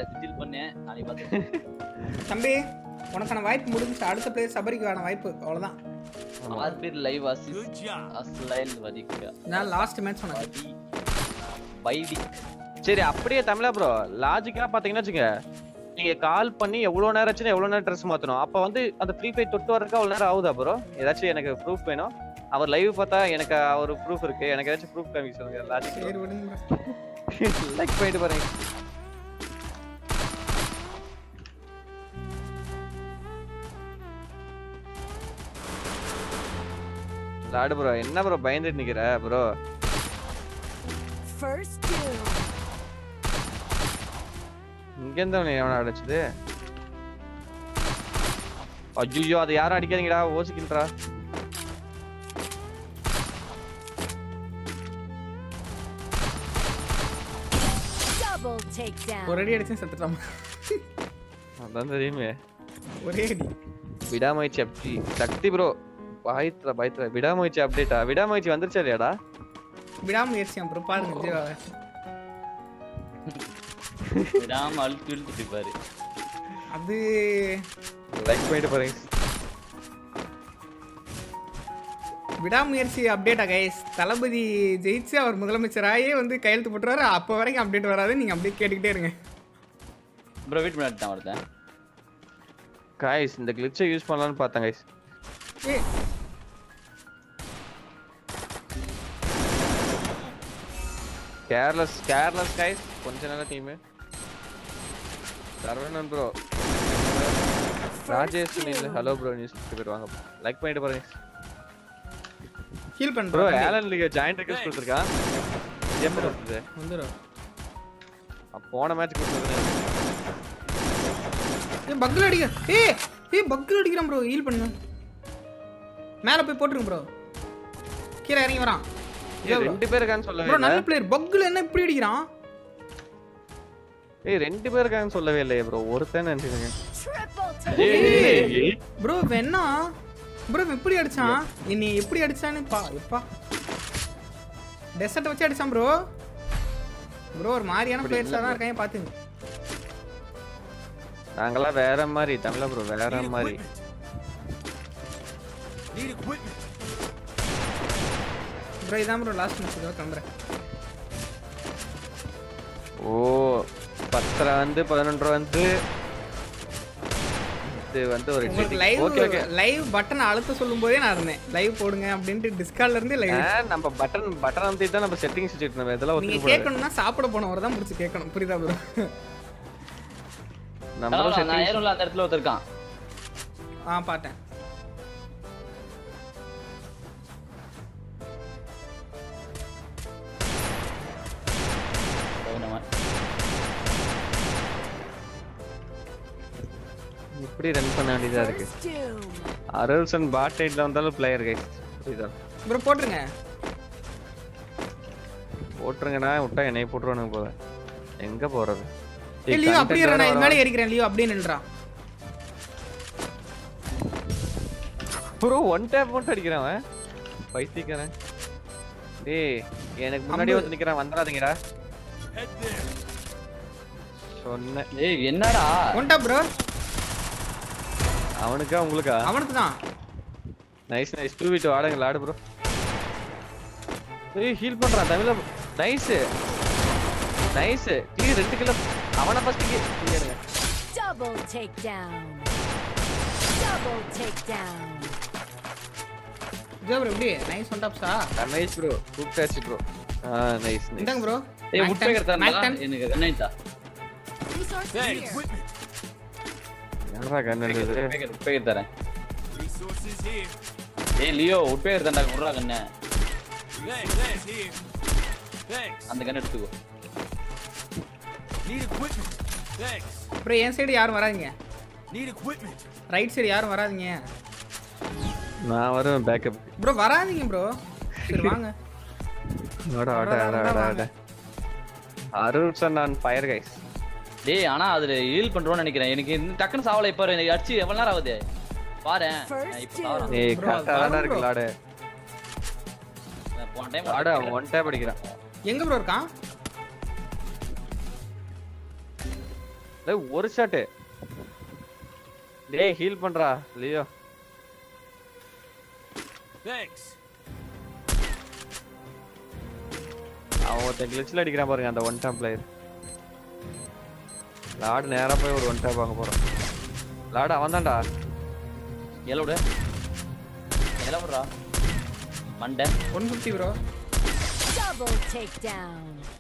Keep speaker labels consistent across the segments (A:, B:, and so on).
A: Whistle பண்ணேன் நாளைக்கு பார்த்து
B: தம்பி உனக்கான வாய்ப்பு முடிஞ்சுச்சு அடுத்த பிளேயர் சபரிக்கு வேணாம் வாய்ப்பு அவ்வளவுதான்
A: ஆறு பேர் லைவ் அசிஸ்ட் அஸ்லைல் வதிக்க
B: நான் லாஸ்ட் மேட்ச் உனக்கு
A: வதி வைடி
C: சரி அப்படியே தமிழா ப்ரோ லாஜிக்கா பாத்தீங்கன்னா வச்சுங்க நீங்க கால் பண்ணி எவ்வளவு நேரம் ஆச்சுன்னா எவ்வளவு நேரம் ட்ரெஸ் மாத்தணும் அப்ப வந்து அந்த ஃப்ரீ ஃபயர் தொட்டு வரதுக்கு அவ்வளவு நேரம் ஆகுதா ப்ரோ ஏதாச்சும் எனக்கு ப்ரூஃப் வேணும் அவர் லைவ் பார்த்தா எனக்கு அவர் ப்ரூஃப் இருக்கு எனக்கு ஏதாச்சும் ப்ரூஃப் காமிக்க சொல்லுங்க லாஜிக்
B: சரி விடுங்க bro.
C: லைக் பண்ணிட்டு பாருங்க லாடு ப்ரோ என்ன ப்ரோ பயந்துட்டு நிக்கிற ப்ரோ
D: First kill.
C: இங்க இருந்து அவனை எவனை அடிச்சது ஐயோ அதை யாரும் அடிக்காதீங்கடா ஓசிக்கின்றா
D: Double takedown.
B: ஒரு அடி அடிச்சு செத்துட்டான்
C: அதான் தெரியுமே
B: ஒரே அடி
C: விடாமுயற்சி அப்படி சக்தி ப்ரோ பாயத்ரா பாயத்ரா விடாமுயற்சி அப்டேட்டா விடாமுயற்சி வந்துருச்சா இல்லையாடா
B: விடாமுயற்சி அப்புறம் பாருங்க ஜீவாவை
A: விடாம அழுத்தி இழுத்துட்டு பாரு
B: அது
C: லைக் பண்ணிட்டு பாருங்க
B: விடாமுயற்சி அப்டேட்டா கைஸ் தளபதி ஜெயிச்சு அவர் முதலமைச்சராயே வந்து கையெழுத்து போட்டுருவாரு அப்போ வரைக்கும் அப்டேட் வராது நீங்க அப்படியே கேட்டுக்கிட்டே இருங்க
A: ப்ரோ வெயிட் பண்ணி தான் ஒருத்தன்
C: காய்ஸ் இந்த கிளிச்சை யூஸ் பண்ணலாம்னு பார்த்தேன் கைஸ்
B: ஏ
C: கேர்லெஸ் கேர்லெஸ் கைஸ் கொஞ்ச நேரம் team Saravanan bro Rajesh Neil hello bro news பேர் வாங்க லைக் பண்ணிட்டு பாருங்க
B: ஹீல்
C: ப்ரோ
B: பண்றோம்
C: ஏலன் லீக் ஜாயிண்ட் ரிக்வெஸ்ட் கொடுத்துருக்கான் எம்பர் வந்தது
B: வந்துடும்
C: போன மேட்ச் கொடுத்தது
B: ஏ பக்கில் அடிக்க ஏ ஏ பக்கில் அடிக்கிறான் ப்ரோ ஹீல் பண்ணு மேலே போய் போட்டுருங்க ப்ரோ கீழே இறங்கி வரான்
C: ஏய் ரெண்டு பேர் இருக்கான்னு சொல்லவே
B: ப்ரோ
C: இல்ல
B: நல்ல பிளேயர் பக்கில் என்ன இப்படி அடிக்கிறான்
C: ஏய் ரெண்டு பேர் இருக்காங்கன்னு சொல்லவே இல்லையே ப்ரோ ஒருத்தன் நினைச்சிருக்கேன்
D: Triple
B: ப்ரோ என்ன ப்ரோ எப்படி அடிச்சான் என்னை எப்படி அடிச்சான்னு பா எப்பா டெசர்ட் வச்சு அடிச்சான் ப்ரோ ப்ரோ ஒரு மாதிரியான பிளேயர்ஸாக தான் இருக்காங்க பார்த்துங்க
C: நாங்கெல்லாம் வேற மாதிரி தமிழா ப்ரோ வேற மாதிரி
B: ப்ரோ இதான் ப்ரோ லாஸ்ட் மேட்ச் இதோ கிளம்புறேன்
C: ஓ பத்தரை வந்து பதினொன்று வந்து இது வந்து ஒரு
B: உங்களுக்கு
C: cheating.
B: Live
C: Okay, okay.
B: Live button அழுத்த சொல்லும் போதே நான் இருந்தேன் லைவ் போடுங்க அப்படின்ட்டு டிஸ்கால்ல இருந்து லைவ்
C: ஆ, நம்ம பட்டன் பட்டன் அமைத்தி தான் நம்ம செட்டிங்ஸ் வச்சுட்டு இருந்தோம் இதெல்லாம்
B: நீங்க
C: ஒத்துக்க கூடாது
B: கேட்கணும்னா சாப்பிட போனவர் தான் முடிச்சு கேட்கணும் புரியுதா ப்ரோ
C: நம்மளும்
A: நான்
C: செட்டிங்ஸ்
A: ஏறும்ல அந்த இடத்துல ஒருத்தர் இருக்கான்
B: ஆ பார்த்தேன்
A: நம்ம
C: இப்படி ரன் பண்ண வேண்டியதா இருக்கு
D: First doom.
C: அருள்சன் பாட் சைட்ல வந்தாலும் பிளேயர் கைஸ் புரியுதா
B: ப்ரோ போட்டுருங்க
C: போட்டுருங்கண்ணா விட்டா என்னைய போட்டுருவானுங்க போல எங்க போறது
B: ஏய் லியோ அப்படியே நான் இது மேலே ஏறிக்கிறேன் லியோ அப்படியே நின்றா
C: ப்ரோ ஒன் டேப் மட்டும் அடிக்கிறான் அவன் பைத்தியக்காரன் டேய் எனக்கு முன்னாடி
B: அம்பு.
C: வந்து நிக்கிறான் வந்துடாதீங்கடா சொன்னேன்
A: ஏய் என்னடா
B: ஒன்டா ப்ரோ
C: அவனுக்கா உங்களுக்கா
B: அவனுக்கு தான்
C: நைஸ் நைஸ் டூ வீட்டு ஆடுங்க ஆடு ப்ரோ ஏய் ஹீல் பண்றான் தமிழ்ல நைஸ் நைஸ் கிளியர் ரெண்டு கிலோ அவனை ஃபர்ஸ்ட் கிளியருங்க
D: Double takedown. Double takedown.
B: Joe bro எப்படி நைஸ் ஒன் டாப்ஸா
C: நைஸ் ப்ரோ கூப்பிட்டாச்சு ப்ரோ ஆ நைஸ் நைஸ்
B: இந்தாங்க ப்ரோ
A: ஏய் உட்பேக்கர் தரமா எனக்கு கண்ணாயிட்டா
D: Resource here.
C: யாரா கண்ணு எழுதுது
A: உட்பேக்கர் உட்பேக்கர் தரேன் ஏய் லியோ உட்பேக்கர் தண்டா குடுறா கண்ணே அந்த கண்ணை எடுத்துக்கோ
B: ப்ரோ என் சைடு யாரும் வராதீங்க ரைட் சைடு யாரும் வராதீங்க
C: நான் வருவேன் பேக்கப்
B: ப்ரோ வராதீங்க ப்ரோ சரி வாங்க
C: ஆட ஆட ஆட ஆட ஆட அருள் சார் நான் ஃபயர் கைஸ்
A: டேய் ஆனா அதுல ஹீல் பண்றோம்னு நினைக்கிறேன் எனக்கு இந்த டக்குன்னு சாவல இப்ப எனக்கு அடிச்சு எவ்வளவு நேரம் ஆகுது பாரேன் நான் இப்ப சாவறேன்
C: ஏய்
B: Bro,
C: கரெக்டா
B: வரும்
C: இருக்கு
B: bro.
C: ஆடு
A: நான் போன டைம்
C: ஆடு அவன் ஒன் டேப் அடிக்கிறான்
B: எங்க ப்ரோ இருக்கான்
C: டேய் ஒரு ஷாட் டேய் ஹீல் பண்றா லியோ
E: Thanks.
C: அவன் ஒருத்தன் கிளிச்சில் அடிக்கிறான் பாருங்க அந்த ஒன் டாப் பிளேயர் லாடு நேரா போய் ஒரு ஒன் டாப் வாங்க போறான் லாடு அவன் தான்டா
A: எலவுடு எலவுடுறா மண்டை
B: one fifty bro
D: Double takedown.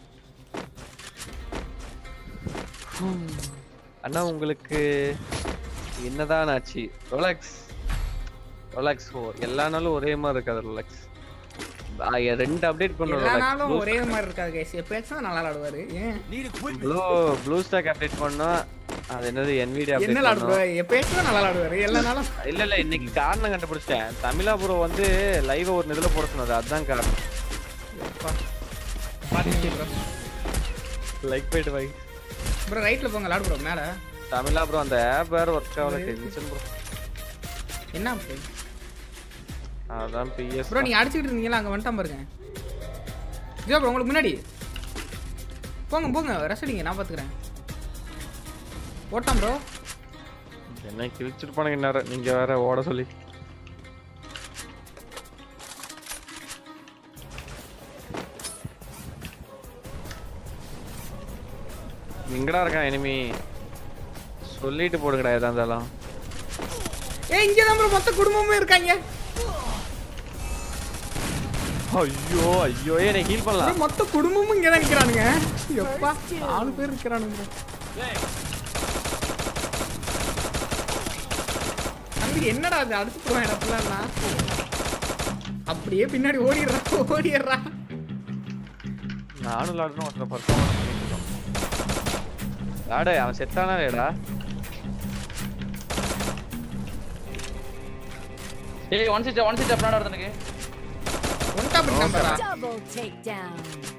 C: அண்ணா உங்களுக்கு என்னதான் ஆச்சு ரொலாக்ஸ் ரொலாக்ஸ் ஓ எல்லா நாளும் ஒரே மாதிரி இருக்காது ரொலாக்ஸ் ரெண்டு அப்டேட்
B: எல்லா
C: பண்ணுவோம்
B: நாளும் ஒரே மாதிரி இருக்காது கைஸ் எப்பயாச்சும் தான் நல்லா விளாடுவாரு ஏன்
E: Need equipment.
C: Blue blue stock update பண்ணா அது என்னது என்விடி
B: என்ன
C: அப்டேட்
B: விளாடுவாரு
C: பண்ணோம்
B: எப்பயாச்சும் தான் நல்லா விளாடுவாரு எல்லா நாளும்
C: இல்ல இல்ல இன்னைக்கு காரணம் கண்டுபிடிச்சிட்டேன் தமிழா ப்ரோ வந்து லைவ் ஒரு இதுல போட சொன்னது அதுதான் காரணம்
B: பாத்துக்கிட்டே ப்ரோ
C: லைக் போயிட்டு வை
B: ப்ரோ ரைட்ல போங்க விளாடு ப்ரோ மேல
C: தமிழா ப்ரோ அந்த ஆப் வேற ஒர்க் ஆகல டென்ஷன் ப்ரோ
B: என்ன ப்ரோ
C: அதான் பிஎஸ்
B: ப்ரோ நீங்க அடிச்சுக்கிட்டு இருந்தீங்களா அங்க வந்துட்டான் பாருங்க ஜியோ ப்ரோ உங்களுக்கு முன்னாடி போங்க போங்க ரஷ் அடிங்க நான் பாத்துக்கிறேன் ஓட்டான் ப்ரோ
C: என்ன கிழிச்சிருப்பானுங்க நேரம் நீங்க வேற ஓட சொல்லி எங்கடா இருக்கான் எனிமி சொல்லிட்டு போடுங்கடா எதா இருந்தாலும்
B: ஏய் இங்க தான் ப்ரோ மொத்த குடும்பமும் இருக்காங்க
C: ஐயோ ஐயோ என்னை ஹீல்
B: bro,
C: பண்ணலாம்
B: மொத்த குடும்பமும் இங்க தான் நிக்கிறானுங்க எப்பா நாலு பேர் இருக்கிறானுங்க தம்பி என்னடா அது அடுத்து போவேன் இடத்துலன்னா அப்படியே பின்னாடி ஓடிடுறா ஓடிடுறா
C: நானும் விளாடணும் ஒருத்தர் பர்ஃபார்மன்ஸ் பண்ணிட்டு இருக்கோம் விளாடு அவன் செத்தானா இல்லையடா
A: ஏய் ஒன் சிக்ஸ் ஒன் சிக்ஸ் அப்படின்னா எனக்கு
B: ஒன்டா பண்ணி நம்பரா
D: Double takedown.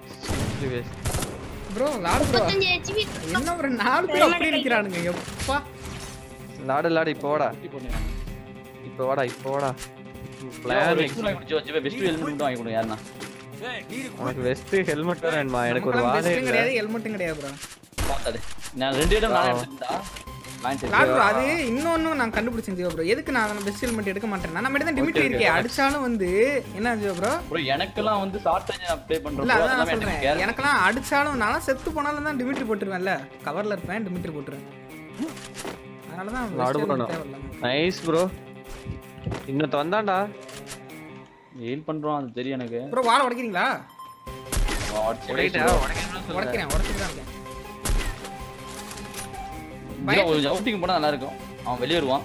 B: ப்ரோ லாடு ப்ரோ என்ன ஒரு நாலு பேர் அப்படியே நிக்கிறானுங்க எப்பா
C: விளாடு விளாடு இப்போ வாடா இப்போ வாடா இப்போ வாடா பிளான்
A: பெஸ்ட் ஹெல்மெட் வாங்கி கொடுங்க யாருன்னா
E: Thanks.
C: உனக்கு வெஸ்ட் ஹெல்மெட் வேணுமா எனக்கு ஒரு
B: நமக்கு
C: வாடகை
B: பெஸ்ட்டும்
C: இல்ல
B: கிடையாது ஹெல்மெட்டும் கிடையாது ப்ரோ
A: பார்த்தாது நான் ரெண்டு இடம் நானே எடுத்துட்டா வாங்கி
B: லாடு ப்ரோ அது இன்னொன்னு நான் கண்டுபிடிச்சேன் ஜியோ ப்ரோ எதுக்கு நான் பெஸ்ட் ஹெல்மெட் எடுக்க மாட்டேன்னா நம்ம தான் டிமிட்ரி
C: okay,
B: இருக்கே
C: okay.
B: அடிச்சாலும் வந்து என்ன ஜியோ ப்ரோ
A: ப்ரோ எனக்கெல்லாம் வந்து ஷார்ட் ரேஞ்ச் அப்ளை
B: இல்ல
A: பண்றோம்
B: அதான் நான்
A: அதெல்லாம்
B: சொல்றேன்
A: எனக்கு
B: எனக்கெல்லாம் அடிச்சாலும் நான் செத்து போனாலும் தான் டிமிட்ரி போட்டுருவேன்ல கவர்ல இருப்பேன் டிமிட்ரி போட்டுருவேன் அதனால தான்
C: லாடு ப்ரோ நைஸ் ப்ரோ இன்னொருத்த வந்தான்டா
A: ஹீல் பண்றோம் அது தெரியும் எனக்கு
B: ப்ரோ வாழ உடைக்கிறீங்களா
C: உடைக்கிட்டா உடைக்கணும்னு சொல்றேன்
B: உடைக்கிறேன் உடைச்சிட்டு தான் இருக்கேன்
A: இல்ல, ஒரு அவுட்டிங் போனா நல்லா இருக்கும் அவன் வெளிய வருவான்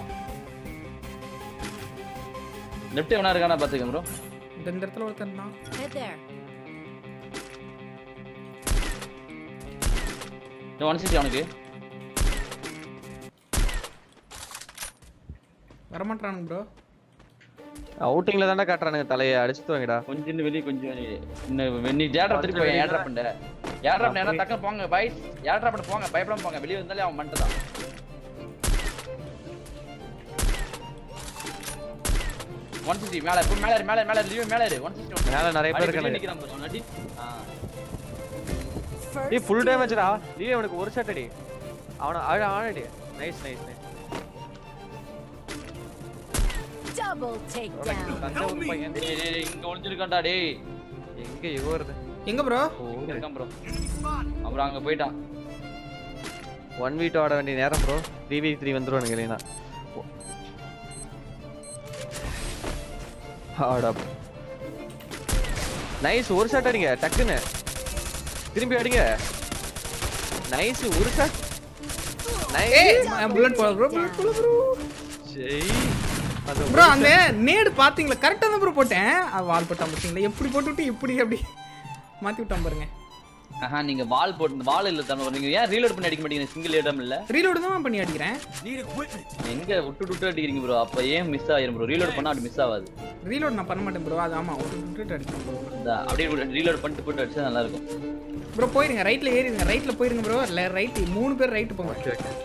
A: லெஃப்ட் எவனா இருக்கானா பாத்துக்க ப்ரோ
B: இந்த இந்த இடத்துல ஒருத்தன் தான்
D: Head there.
A: ஒன் சிக்ஸ்டி அவனுக்கு
B: வரமாட்டானுங்க ப்ரோ
C: அவுட்டிங்ல தான்டா காட்டுறானுங்க தலையை அடிச்சுட்டு வாங்கடா
A: கொஞ்சம் இன்னும் வெளிய கொஞ்சம் வெளிய. இன்னும் நீ ஏர் திருப்பி போய் ஏர் ட்ராப் பண்ண ஏர் ட்ராப் நேரா டக்குனு போங்க பை ஏர் ட்ராப் பண்ண போங்க பயப்படாம போங்க வெளிய வந்தாலே அவன் மண்டை தான் ஒன் சிக்ஸ்டி மேல இப்போ மேல ஏறு, மேல ஏறு, மேல ஏறு, லீவ் மேல ஏறு ஒன் சிக்ஸ்டி
C: மேல நிறைய பேர் இருக்கானுங்க
A: நிக்கிறான் பாரு, அவன் அடி ஆ.
C: டேய் ஃபுல் டேமேஜ்டா லீவ் அவனுக்கு ஒரு ஷாட் அடி அவன அழ ஆனடி nice nice nice
D: Double takedown.
C: Thanjavur பையன்
A: டேய், டேய், டேய், இங்க ஒளிஞ்சிருக்கான்டா டேய்
C: எங்க இவ வருது
B: எங்க ப்ரோ
A: இங்க இருக்கான் ப்ரோ அப்புறம் அங்க போயிட்டான்
C: ஒன் வீட் ஆட வேண்டிய நேரம் ப்ரோ த்ரீ வீக் த்ரீ வந்துருவானுங்க இல்லைனா ஆடா நைஸ் ஒரு ஷாட் அடிங்க டக்குன்னு திரும்பி அடிங்க நைஸ் ஒரு ஷாட்
B: ஏய்
C: நைஸ்
B: புல்லட் போல ப்ரோ புல்லட் போல ப்ரோ
C: ஜெய் அது
B: ப்ரோ அந்த நேடு பாத்தீங்களா கரெக்டா தான் ப்ரோ போட்டேன் அது வால் போட்டான் பார்த்தீங்களா எப்படி போட்டு விட்டு இப்படி அப்படி மாத்தி விட்டான் பாருங்க
A: ஆஹா நீங்க வால் போட்டு வால் இல்ல தமிழ் நீங்க ஏன் ரீலோட் பண்ணி அடிக்க மாட்டீங்க சிங்கிள் இடம் இல்ல
B: ரீலோடு தான் பண்ணி அடிக்கிறேன்
E: Need equipment.
A: எங்க விட்டு விட்டு அடிக்கிறீங்க ப்ரோ அப்ப ஏன் மிஸ் ஆயிரும் ப்ரோ ரீலோட் பண்ணா அப்படி மிஸ் ஆகாது
B: ரீலோட் நான் பண்ண மாட்டேன் ப்ரோ அது ஆமா ஒரு விட்டுட்டு அடிக்கிறேன் ப்ரோ
A: இந்த அப்படியே ரீலோட் பண்ணிட்டு போட்டு அடிச்சா நல்லா இருக்கும்
B: ப்ரோ போயிருங்க ரைட்ல ஏறிடுங்க ரைட்ல போயிருங்க ப்ரோ இல்ல ரைட் மூணு பேர் ரைட் போங்க
C: ஓகே ஓகே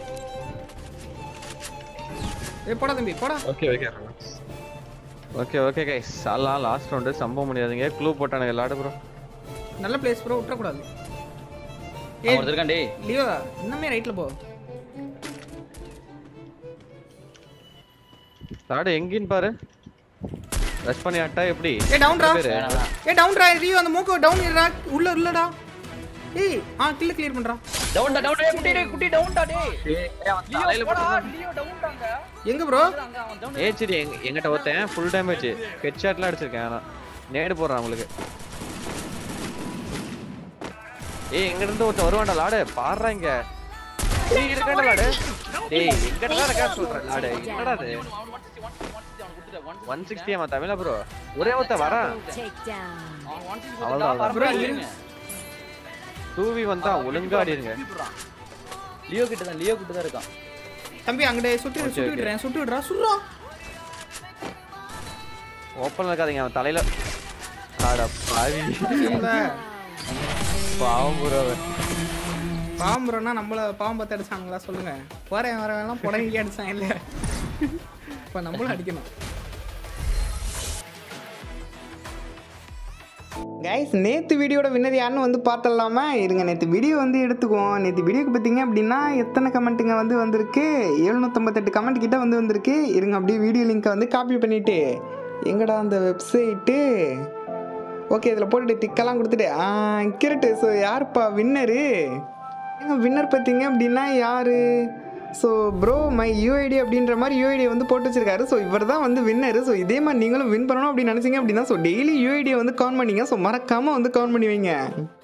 B: ஏய் போடா தம்பி போடா
C: okay okay okay okay guys எல்லாம் லாஸ்ட் ரவுண்டு சம்பவ முடியாதுங்க க்ளூ போட்டானுங்க விளாடு ப்ரோ
B: நல்ல பிளேஸ் ப்ரோ விட்டுறக்கூடாது
A: அவன் ஒருத்தர் இருக்கான் டேய்
B: லியோ இன்னமே ரைட்ல போ
C: லாடு எங்கேன்னு பாரு ரஷ் பண்ணி ஆட்டா எப்படி
B: ஏ டவுன்ரா
C: பேரு
B: ஏ டவுன்ரா ரியோ அந்த மூக்கு டவுன் இருடா உள்ள இல்லடா ஏய் ஆ கில்ல கிளியர் பண்றா
A: டவுன்டா டவுன் டேய் குட்டி டேய் குட்டி டவுன்டா டேய் லியோ
C: தலையில
A: போடா லியோ டவுன்டாங்க
B: எங்க ப்ரோ
A: அங்க அவன் down.
C: ஏ சரி எங்க எங்கிட்ட ஒருத்தன் ஃபுல் டேமேஜ் ஹெட் ஷாட்லாம் அடிச்சிருக்கேன் ஆனா நேடு போடுறான் உங்களுக்கு ஏய் எங்க இருந்து ஒருத்தன் வருவான்டா லாடு பாடுறா இங்க ஏய் இருக்காண்டா லாடு டேய் எங்கடா இருக்கா சொல்றேன் லாடு என்னடா அது
A: அவன் 160 160 அவன் கொடுத்துட்ட 160
C: ஒன் சிக்ஸ்டி அவன் தமிழா ப்ரோ ஒரே ஒருத்தன் வரான்
D: Double takedown.
A: அவன் 160
C: அவ்வளவுதான்,
A: கொடுத்துட்டா
B: bro,
A: பரவாயில்ல
B: இரு.
A: இருங்க.
C: டூ வி வந்தா ஒழுங்கா ஆடிருங்க
A: லியோ கிட்ட தான் லியோ கிட்ட தான் இருக்கான்
B: தம்பி அங்கடே சுட்டு
C: Okay,
B: சுட்டு
C: okay.
B: விடுறேன் சுட்டு விடுறா சுடுறா
C: ஓப்பன்ல இருக்காதீங்க அவன் தலையில ஆடா பாவி
B: இல்ல
C: பாவம் ப்ரோ அவன்
B: பாவம் ப்ரோனா நம்மள பாவம் பார்த்து அடிச்சாங்களா சொல்லுங்க போறேன் வரவன் எல்லாம் புடங்கி அடிச்சான் இல்ல இப்ப நம்மளும் அடிக்கணும் கைஸ் நேற்று வீடியோட வின்னர் யாருன்னு வந்து பார்த்தலாமா இருங்க நேற்று வீடியோ வந்து எடுத்துக்குவோம் நேற்று வீடியோக்கு பார்த்தீங்க அப்படின்னா எத்தனை கமெண்ட்டுங்க வந்து வந்திருக்கு எழுநூற்றம்பத்தெட்டு கமெண்ட் கிட்ட வந்து வந்திருக்கு இருங்க அப்படியே வீடியோ லிங்க்கை வந்து காப்பி பண்ணிவிட்டு எங்கடா அந்த வெப்சைட்டு ஓகே இதில் போட்டுட்டு டிக்கெல்லாம் கொடுத்துட்டு ஆ கிரட்டு ஸோ யாருப்பா வின்னரு ஏங்க வின்னர் பார்த்தீங்க அப்படின்னா யார் ஸோ ப்ரோ மை யூஐடி அப்படின்ற மாதிரி யூஐடி வந்து போட்டு வச்சிருக்காரு ஸோ இவர் தான் வந்து வின்னர் ஸோ இதே மாதிரி நீங்களும் வின் பண்ணணும் அப்படின்னு நினச்சிங்க அப்படின்னா ஸோ டெய்லி யூஐடியை வந்து கவுண்ட் பண்ணிங்க ஸோ மறக்காமல் வந்து கவுண்ட் பண்ணி வைங்க